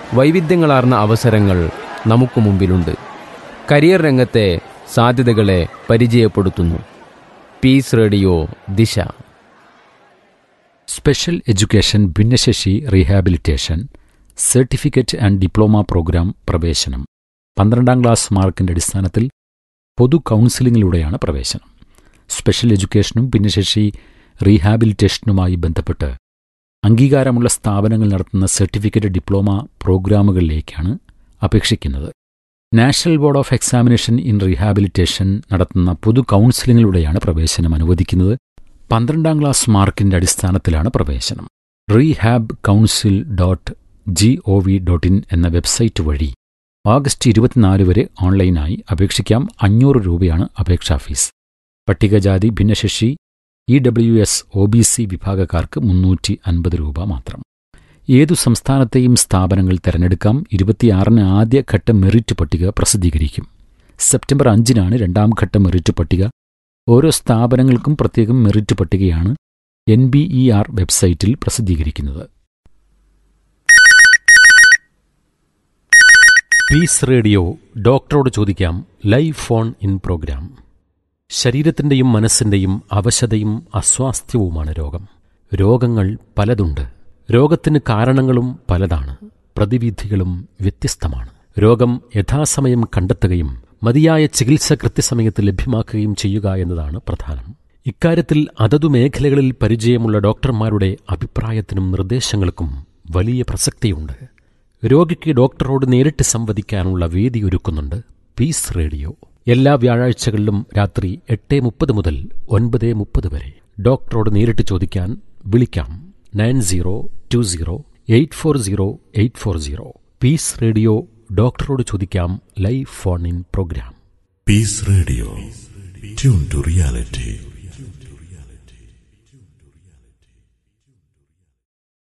വൈവിധ്യങ്ങളാർന്ന അവസരങ്ങൾ നമുക്ക് മുമ്പിലുണ്ട് കരിയർ രംഗത്തെ സാധ്യതകളെ പരിചയപ്പെടുത്തുന്നു peace radio Disha special education ഭിന്നശേഷി rehabilitation certificate and diploma program പ്രവേശനം പന്ത്രണ്ടാം ക്ലാസ് മാർക്കിന്റെ അടിസ്ഥാനത്തിൽ പൊതു കൗൺസിലിങ്ങിലൂടെയാണ് പ്രവേശനം സ്പെഷ്യൽ എഡ്യൂക്കേഷനും ഭിന്നശേഷി റീഹാബിലിറ്റേഷനുമായി ബന്ധപ്പെട്ട് അംഗീകാരമുള്ള സ്ഥാപനങ്ങൾ നടത്തുന്ന സർട്ടിഫിക്കറ്റ് ഡിപ്ലോമ പ്രോഗ്രാമുകളിലേക്കാണ് അപേക്ഷിക്കുന്നത് national board of examination in rehabilitation നടത്തുന്ന പൊതു കൗൺസിലിങ്ങിലൂടെയാണ് പ്രവേശനം അനുവദിക്കുന്നത് പന്ത്രണ്ടാം ക്ലാസ് മാർക്കിന്റെ അടിസ്ഥാനത്തിലാണ് പ്രവേശനം rehab council dot G O V dot I N website വഴി ഓഗസ്റ്റ് ഇരുപത്തിനാല് വരെ ഓൺലൈനായി അപേക്ഷിക്കാം അഞ്ഞൂറ് രൂപയാണ് അപേക്ഷാ ഫീസ് പട്ടികജാതി ഭിന്നശേഷി E W S O B C വിഭാഗക്കാർക്ക് മുന്നൂറ്റി അൻപത് രൂപ മാത്രം ഏതു സംസ്ഥാനത്തെയും സ്ഥാപനങ്ങൾ തെരഞ്ഞെടുക്കാം ഇരുപത്തിയാറിന് ആദ്യഘട്ട മെറിറ്റ് പട്ടിക പ്രസിദ്ധീകരിക്കും സെപ്റ്റംബർ അഞ്ചിനാണ് രണ്ടാം ഘട്ട മെറിറ്റ് പട്ടിക ഓരോ സ്ഥാപനങ്ങൾക്കും പ്രത്യേകം മെറിറ്റ് പട്ടികയാണ് എൻ ബി ഇ ആർ വെബ്സൈറ്റിൽ പ്രസിദ്ധീകരിക്കുന്നത് പീസ് റേഡിയോ ഡോക്ടറോട് ചോദിക്കാം ലൈവ് ഫോൺ ഇൻ പ്രോഗ്രാം ശരീരത്തിന്റെയും മനസ്സിന്റെയും അവശതയും അസ്വാസ്ഥ്യവുമാണ് രോഗം രോഗങ്ങൾ പലതുണ്ട് രോഗത്തിന് കാരണങ്ങളും പലതാണ് പ്രതിവിധികളും വ്യത്യസ്തമാണ് രോഗം യഥാസമയം കണ്ടെത്തുകയും മതിയായ ചികിത്സ കൃത്യസമയത്ത് ലഭ്യമാക്കുകയും ചെയ്യുക എന്നതാണ് പ്രധാനം ഇക്കാര്യത്തിൽ അതതു മേഖലകളിൽ പരിചയമുള്ള ഡോക്ടർമാരുടെ അഭിപ്രായത്തിനും നിർദ്ദേശങ്ങൾക്കും വലിയ പ്രസക്തിയുണ്ട് രോഗിക്ക് ഡോക്ടറോട് നേരിട്ട് സംവദിക്കാനുള്ള വേദി ഒരുക്കുന്നുണ്ട് പീസ് റേഡിയോ എല്ലാ വ്യാഴാഴ്ചകളിലും രാത്രി എട്ട് മുപ്പത് മുതൽ ഒൻപത് മുപ്പത് വരെ ഡോക്ടറോട് നേരിട്ട് ചോദിക്കാൻ വിളിക്കാം nine zero two zero eight four zero eight four zero peace radio ഡോക്ടറോട് ചോദിക്കാം live phone in program Peace Radio. Tune to reality.